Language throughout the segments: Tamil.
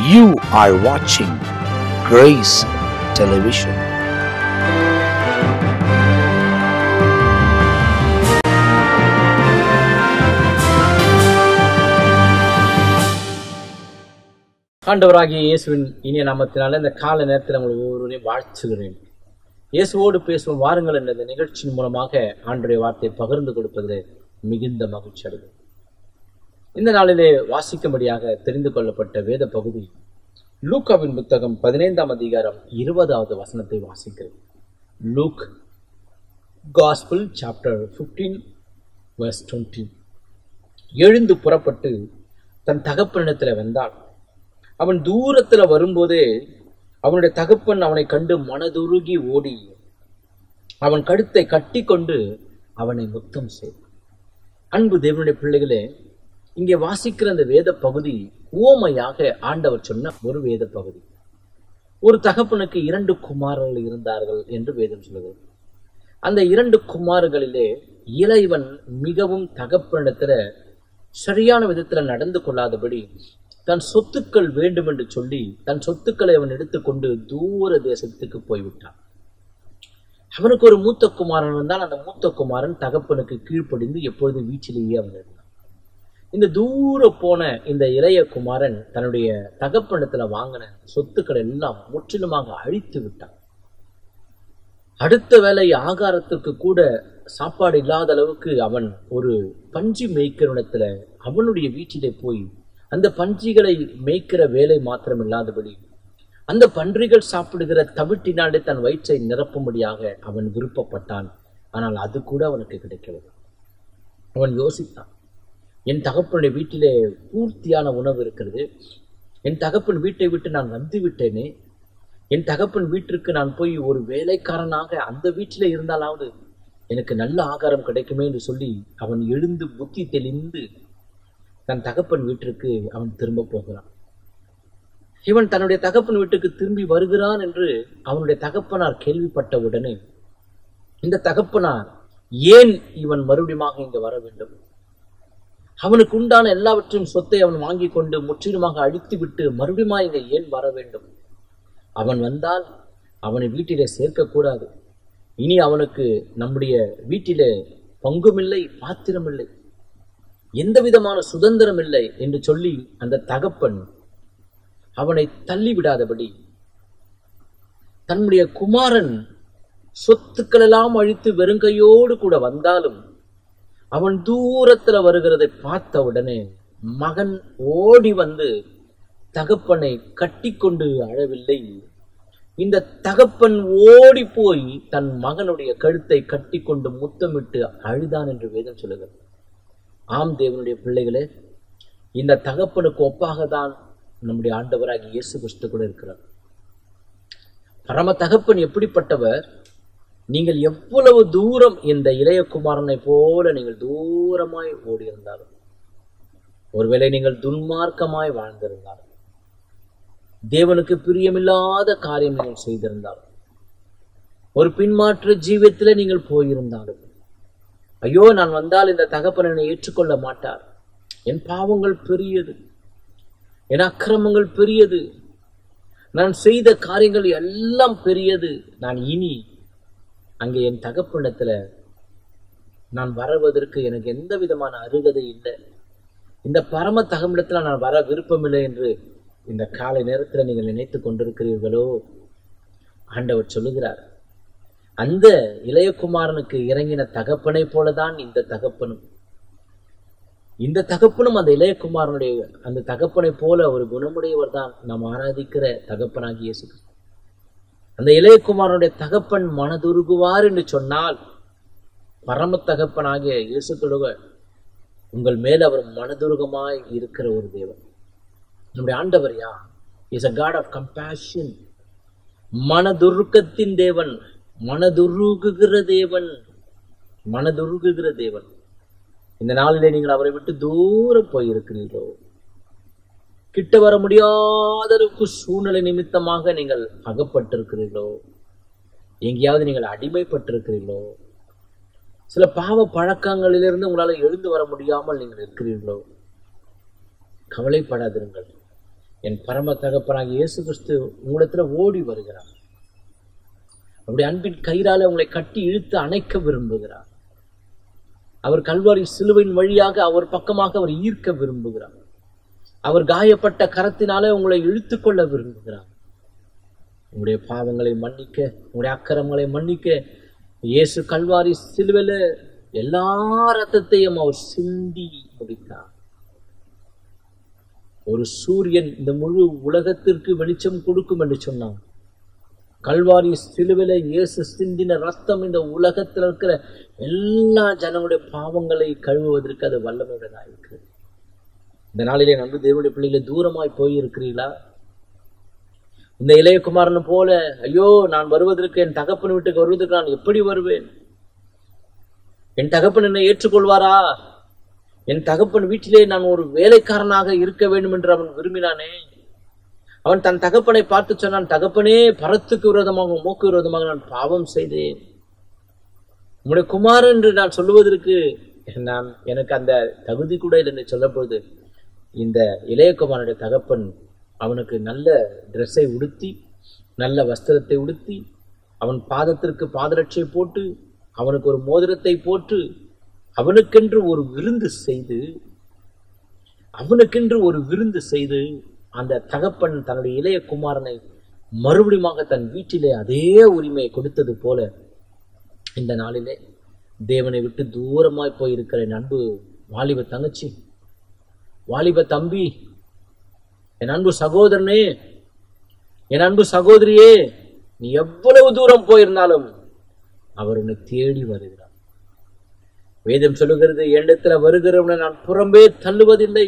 You are watching Grace Television. ஆண்டவராகிய இயேசுவின் இனிய நாமத்தினால இந்த கால நேரத்தில் உங்களை ஒவ்வொருவரையும் வாழ்த்துகிறேன் இயேசுவோடு பேசும் வாருங்கள் என்ற இந்த நிகழ்ச்சியின் மூலமாக ஆண்டுடைய வார்த்தையை பகிர்ந்து கொடுப்பதில் மிகுந்த மகிழ்ச்சி அடைகிறேன் இந்த நாளிலே வாசிக்கும்படியாக தெரிந்து கொள்ளப்பட்ட வேத பகுதி லூக்காவின் புத்தகம் பதினைந்தாம் அதிகாரம் இருபதாவது வசனத்தை வாசிக்கிறேன் லூக் காஸ்பிள் சாப்டர் 15 verse 20 எழுந்து புறப்பட்டு தன் தகப்பனிடத்தில் வந்தான் அவன் தூரத்துல வரும்போதே அவனுடைய தகப்பன் அவனை கண்டு மனதுருகி ஓடி அவன் கழுத்தை கட்டி கொண்டு அவனை முத்தம் செய்தான் அன்பு தேவனுடைய பிள்ளைகளே இங்கே வாசிக்கிற அந்த வேத பகுதி உவமையாக ஆண்டவர் சொன்ன ஒரு வேத பகுதி ஒரு தகப்பனுக்கு இரண்டு குமாரர்கள் இருந்தார்கள் என்று வேதம் சொல்லுகிறது அந்த இரண்டு குமாரர்களிலே இளைவன் மிகவும் தகப்பனிடத்துல சரியான விதத்துல நடந்து கொள்ளாதபடி தன் சொத்துக்கள் வேண்டும் என்று சொல்லி தன் சொத்துக்களை அவன் எடுத்துக்கொண்டு தூர தேசத்துக்கு போய்விட்டான் அவனுக்கு ஒரு மூத்த குமாரன் இருந்தால் அந்த மூத்த குமாரன் தகப்பனுக்கு கீழ்ப்படிந்து எப்பொழுதும் வீட்டிலேயே அவன் இருந்தான் இந்த தூர போன இந்த இளைய குமாரன் தன்னுடைய தகப்பனத்துல வாங்கின சொத்துக்களை எல்லாம் முற்றிலுமாக அழித்து விட்டான் அடுத்த வேளை ஆகாரத்திற்கு கூட சாப்பாடு இல்லாத அளவுக்கு அவன் ஒரு பஞ்சு மேய்க்கிறவனத்துல அவனுடைய வீட்டிலே போய் அந்த பன்றிகளை மேய்க்கிற வேலை மாத்திரம் இல்லாதபடி அந்த பன்றிகள் சாப்பிடுகிற தவிட்டினாலே தன் வயிற்றை நிரப்பும்படியாக அவன் விருப்பப்பட்டான் ஆனால் அது கூட அவனுக்கு கிடைக்கவில்லை அவன் யோசித்தான் என் தகப்பனுடைய வீட்டிலே பூர்த்தியான உணவு இருக்கிறது என் தகப்பன் வீட்டை விட்டு நான் வந்து விட்டேனே என் தகப்பன் வீட்டிற்கு நான் போய் ஒரு வேலைக்காரனாக அந்த வீட்டிலே இருந்தாலாவது எனக்கு நல்ல ஆகாரம் கிடைக்குமே என்று சொல்லி அவன் எழுந்து புத்தி தெளிந்து தன் தகப்பன் வீட்டிற்கு அவன் திரும்ப போகிறான் இவன் தன்னுடைய தகப்பன் வீட்டுக்கு திரும்பி வருகிறான் என்று அவனுடைய தகப்பனார் கேள்விப்பட்ட உடனே இந்த தகப்பனார் ஏன் இவன் மறுபடியும் இங்க வர வேண்டும் அவனுக்கு உண்டான எல்லாவற்றையும் சொத்தை அவன் வாங்கி கொண்டு முற்றிலுமாக அழித்து விட்டு மறுபடியும் இங்க ஏன் வர வேண்டும் அவன் வந்தால் அவனை வீட்டிலே சேர்க்கக்கூடாது இனி அவனுக்கு நம்முடைய வீட்டிலே பங்குமில்லை பாத்திரமில்லை எந்த விதமான சுதந்திரம் இல்லை என்று சொல்லி அந்த தகப்பன் அவனை தள்ளிவிடாதபடி தன்னுடைய குமாரன் சொத்துக்கள் எல்லாம் அழித்து வெறுங்கையோடு கூட வந்தாலும் அவன் தூரத்துல வருகிறதை பார்த்த உடனே மகன் ஓடி வந்து தகப்பனை கட்டிக்கொண்டு அழவில்லை இந்த தகப்பன் ஓடி போய் தன் மகனுடைய கழுத்தை கட்டிக்கொண்டு முத்தமிட்டு அழுதான் என்று வேதம் சொல்லுகிறது ஆம் தேவனுடைய பிள்ளைகளே இந்த தகப்பனுக்கு ஒப்பாக தான் நம்முடைய ஆண்டவராகி இயேசு கிறிஸ்து கூட இருக்கிறார் பரம தகப்பன் எப்படிப்பட்டவர் நீங்கள் எவ்வளவு தூரம் இந்த இளையகுமாரனை போல நீங்கள் தூரமாய் ஓடியிருந்தாலும் ஒருவேளை நீங்கள் துன்மார்க்கமாய் வாழ்ந்திருந்தாலும் தேவனுக்கு பிரியமில்லாத காரியம் நீங்கள் செய்திருந்தாலும் ஒரு பின்மாற்ற ஜீவியத்தில் நீங்கள் போயிருந்தாலும் ஐயோ நான் வந்தால் இந்த தகப்பன் என்னை ஏற்றுக்கொள்ள மாட்டார் என் பாவங்கள் பெரியது என் அக்கிரமங்கள் பெரியது நான் செய்த காரியங்கள் எல்லாம் பெரியது நான் இனி அங்கே என் தகப்பனிடத்துல நான் வருவதற்கு எனக்கு எந்த விதமான அருகதை இல்லை இந்த பரம தகமிடத்துல நான் வர விருப்பமில்லை என்று இந்த காலை நேரத்தில் நீங்கள் நினைத்து கொண்டிருக்கிறீர்களோ ஆண்டவர் சொல்லுகிறார் அந்த இளையகுமாரனுக்கு இறங்கின தகப்பனை போலதான் இந்த தகப்பனும் இந்த தகப்பனும் அந்த இளையகுமாரனுடைய அந்த தகப்பனை போல ஒரு குணமுடையவர் தான் நாம் ஆராதிக்கிற தகப்பனாகி இயேசு அந்த இளையகுமாரனுடைய தகப்பன் மனதுருகுவார் என்று சொன்னால் பரம தகப்பனாகிய இயேசு தொழுக உங்கள் மேல் அவர் மனதுருகமாய் இருக்கிற ஒரு தேவன் நம்முடைய ஆண்டவர் ya is a God of compassion மனதுருக்கத்தின் தேவன் மனதுருகுகிற தேவன் மனதுருகுகிற தேவன் இந்த நாளிலே நீங்கள் அவரை விட்டு தூரம் போயிருக்கிறீர்களோ கிட்ட வர முடியாத அளவுக்கு சூழ்நிலை நிமித்தமாக நீங்கள் அகப்பட்டிருக்கிறீர்களோ எங்கேயாவது நீங்கள் அடிமைப்பட்டிருக்கிறீர்களோ சில பாவ பழக்கங்களிலிருந்து உங்களால் எழுந்து வர முடியாமல் நீங்கள் இருக்கிறீர்களோ கவலைப்படாதிருங்கள் என் பரம தகப்பனாகிய இயேசு கிறிஸ்து உங்களிடத்துல ஓடி வருகிறார் அவருடைய அன்பின் கயிறால உங்களை கட்டி இழுத்து அணைக்க விரும்புகிறார் அவர் கல்வாரி சிலுவையின் வழியாக அவர் பக்கமாக அவர் ஈர்க்க விரும்புகிறார் அவர் காயப்பட்ட கரத்தினாலே உங்களை இழுத்துக்கொள்ள விரும்புகிறார் உங்களுடைய பாவங்களை மன்னிக்க உங்களுடைய அக்கிரமங்களை மன்னிக்க இயேசு கல்வாரி சிலுவையில எல்லா ரத்தத்தையும் அவர் சிந்தி முடித்தார் ஒரு சூரியன் இந்த முழு உலகத்திற்கு வெளிச்சம் கொடுக்கும் என்று சொன்னான் கல்வாரி சிலுவில இயேசு சிந்தின ரத்தம் இந்த உலகத்தில் இருக்கிற எல்லா ஜனங்களுடைய பாவங்களை கழுவுவதற்கு அது வல்லமையுடனாக இருக்கு இந்த நாளிலே நம்பி தேவனுடைய பிள்ளைகளை தூரமாய் போயிருக்கிறீர்களா இந்த இளையகுமாரன் போல ஐயோ நான் வருவதற்கு என் தகப்பன் வீட்டுக்கு வருவதற்கு நான் எப்படி வருவேன் என் தகப்பன் என்னை ஏற்றுக்கொள்வாரா என் தகப்பன் வீட்டிலே நான் ஒரு வேலைக்காரனாக இருக்க வேண்டும் என்று அவன் விரும்பினானே அவன் தன் தகப்பனை பார்த்து சொன்னான் தகப்பனே பரத்துக்கு விரோதமாக மூக்கு விரோதமாக நான் பாவம் செய்தேன் உங்களுடைய குமாரன் என்று நான் சொல்லுவதற்கு நான் எனக்கு அந்த தகுதி கூட இல்லை என்று சொல்லப்போது இந்த இளையகுமாரனுடைய தகப்பன் அவனுக்கு நல்ல ட்ரெஸ்ஸை உடுத்தி நல்ல வஸ்திரத்தை உடுத்தி அவன் பாதத்திற்கு பாதரட்சை போட்டு அவனுக்கு ஒரு மோதிரத்தை போட்டு அவனுக்கென்று ஒரு விருந்து செய்து அவனுக்கென்று ஒரு விருந்து செய்து அந்த தகப்பன் தன்னுடைய இளைய குமாரனை மறுபடியுமாக தன் வீட்டிலே அதே உரிமையை கொடுத்தது போல இந்த நாளிலே தேவனை விட்டு தூரமாய் போயிருக்கிற என் அன்பு வாலிப தங்கச்சி வாலிப தம்பி என் அன்பு சகோதரனே என் அன்பு சகோதரியே நீ எவ்வளவு தூரம் போயிருந்தாலும் அவர் உன்னை தேடி வருகிறார் வேதம் சொல்லுகிறது என்னிடத்துல வருகிறவனை நான் புறம்பே தள்ளுவதில்லை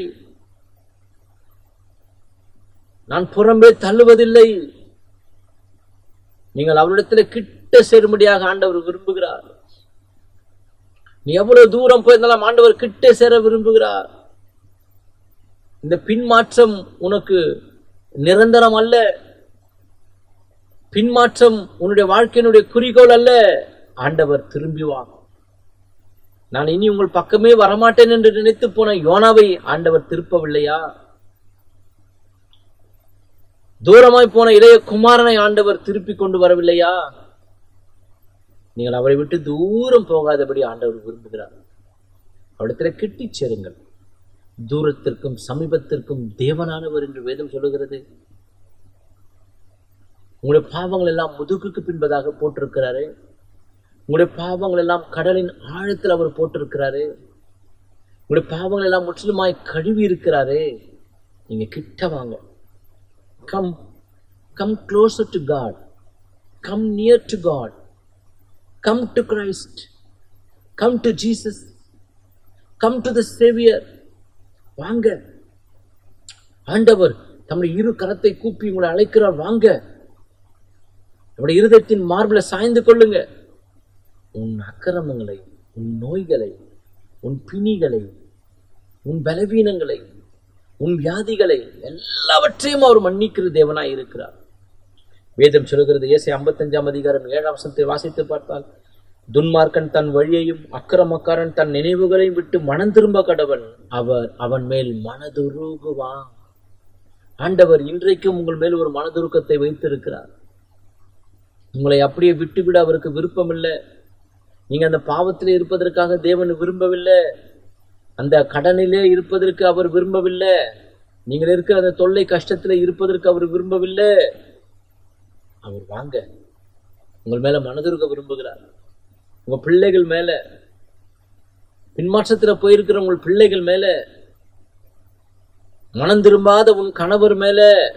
நான் புறம்பே தள்ளுவதில்லை நீங்கள் அவரிடத்துல கிட்ட சேரும்படியாக ஆண்டவர் விரும்புகிறார் நீ எவ்வளவு தூரம் போயிருந்தாலும் ஆண்டவர் கிட்ட சேர விரும்புகிறார் இந்த பின்மாற்றம் உனக்கு நிரந்தரம் அல்ல பின்மாற்றம் உன்னுடைய வாழ்க்கையினுடைய குறிக்கோள் அல்ல ஆண்டவர் திரும்பி வா நான் இனி உங்கள் பக்கமே வரமாட்டேன் என்று நினைத்து போன யோனாவை ஆண்டவர் திருப்பவில்லையா தூரமாய் போன இளைய குமாரனை ஆண்டவர் திருப்பி கொண்டு வரவில்லையா நீங்கள் அவரை விட்டு தூரம் போகாதபடி ஆண்டவர் விரும்புகிறார் அவரிடத்துல கிட்டிச் சேருங்கள் தூரத்திற்கும் சமீபத்திற்கும் தேவனானவர் என்று வேதம் சொல்லுகிறது உங்களுடைய பாவங்கள் எல்லாம் முதுகுக்கு பின்பதாக போட்டிருக்கிறாரு உங்களுடைய பாவங்கள் எல்லாம் கடலின் ஆழத்தில் அவர் போட்டிருக்கிறாரு உங்களுடைய பாவங்கள் எல்லாம் முற்றிலுமாய் கழுவி இருக்கிறாரு நீங்க கிட்ட வாங்க come come closer to God come near to God come to Christ come to Jesus come to the saviour வாங்க ஆண்டவர் தம்முடைய இரு கரத்தை கூப்பி உங்களை அழைக்கிறார் வாங்க நம்முடைய இருதயத்தின் மார்பில சாய்ந்து கொள்ளுங்க உன் அக்கிரமங்களை உன் நோய்களை உன் பிணிகளை உன் பலவீனங்களை உன் வியாதிகளை எல்லாவற்றையும் அவர் மன்னிக்கிற தேவனாய் இருக்கிறார் வேதம் சொல்லுகிறது ஏசை ஐம்பத்தஞ்சாம் அதிகாரம் ஏழாம் வசனத்தை வாசித்து பார்த்தால் துன்மார்க்கன் தன் வழியையும் அக்கிரமக்காரன் தன் நினைவுகளையும் விட்டு மனம் திரும்ப கடவன் அவர் அவன் மேல் மனதுருகுவான் ஆண்டவர் இன்றைக்கும் உங்கள் மேல் ஒரு மனதுருக்கத்தை வைத்திருக்கிறார் உங்களை அப்படியே விட்டுவிட அவருக்கு விருப்பம் இல்லை நீங்க அந்த பாவத்திலே இருப்பதற்காக தேவன் விரும்பவில்லை அந்த கடனிலே இருப்பதற்கு அவர் விரும்பவில்லை நீங்கள் இருக்கிற அந்த தொல்லை கஷ்டத்திலே இருப்பதற்கு அவர் விரும்பவில்லை அவர் வாங்க உங்கள் மேல மனதுருக விரும்புகிறார் உங்க பிள்ளைகள் மேல பின்மாற்றத்துல போயிருக்கிற உங்கள் பிள்ளைகள் மேல மனம் திரும்பாத உன் கணவர் மேல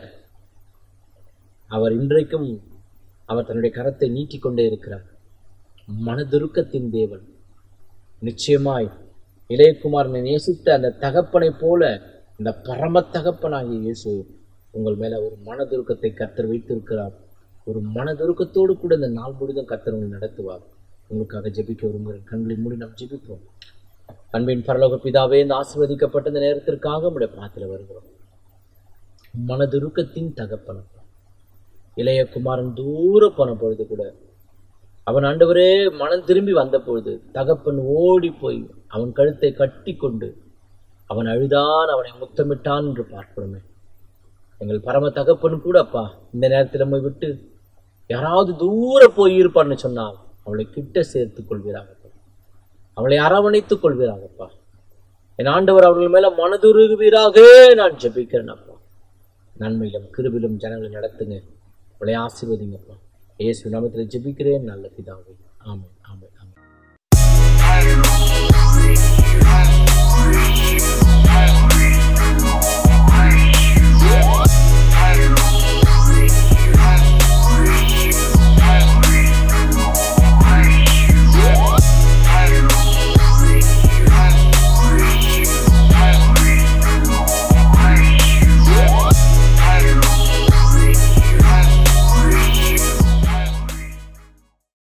அவர் இன்றைக்கும் அவர் தன்னுடைய கரத்தை நீட்டிக் கொண்டே இருக்கிறார் மனதுருக்கத்தின் தேவன் நிச்சயமாய் இளையகுமாரனை நேசித்த அந்த தகப்பனை போல இந்த பரம தகப்பனாகிய இயேசு உங்கள் மேல ஒரு மனதுருக்கத்தை கத்தர் வைத்திருக்கிறார் ஒரு மனதுருக்கத்தோடு கூட இந்த நாள் முழுதும் கத்தர் உங்களை நடத்துவார் உங்களுக்காக ஜெபிக்க விரும்புகிறேன் கண்களை மூடி நாம் ஜெபிப்போம் அன்பின் பரலோக பிதாவே இந்த ஆசீர்வதிக்கப்பட்ட இந்த நேரத்திற்காக உடைய பாத்திர வருகிறோம் மனதுருக்கத்தின் தகப்பன் இளைய குமாரன் தூர போன பொழுது கூட அவன் ஆண்டவரே மனம் திரும்பி வந்த பொழுது தகப்பன் ஓடி போய் அவன் கழுத்தை கட்டி கொண்டு அவன் அழுதான் அவனை முத்தமிட்டான் என்று பார்க்கிறோமே எங்கள் பரம தகப்பன் கூட அப்பா இந்த நேரத்தில் நம்மை விட்டு யாராவது தூர போய் இருப்பான்னு சொன்னால் அவளை கிட்ட சேர்த்துக் கொள்வீராகப்பா அவளை அரவணைத்துக் கொள்வீராகப்பா என் ஆண்டவர் அவர்கள் மேல மனதுருகுவீராக நான் ஜெபிக்கிறேன் அப்பா நன்மையிலும் கிருபிலும் ஜனங்களை நடத்துங்க அவளை ஆசீர்வதிங்கப்பா இயேசு நாமத்தில் ஜெபிக்கிறேன் நல்ல பிதாவே ஆமென் ஆமென்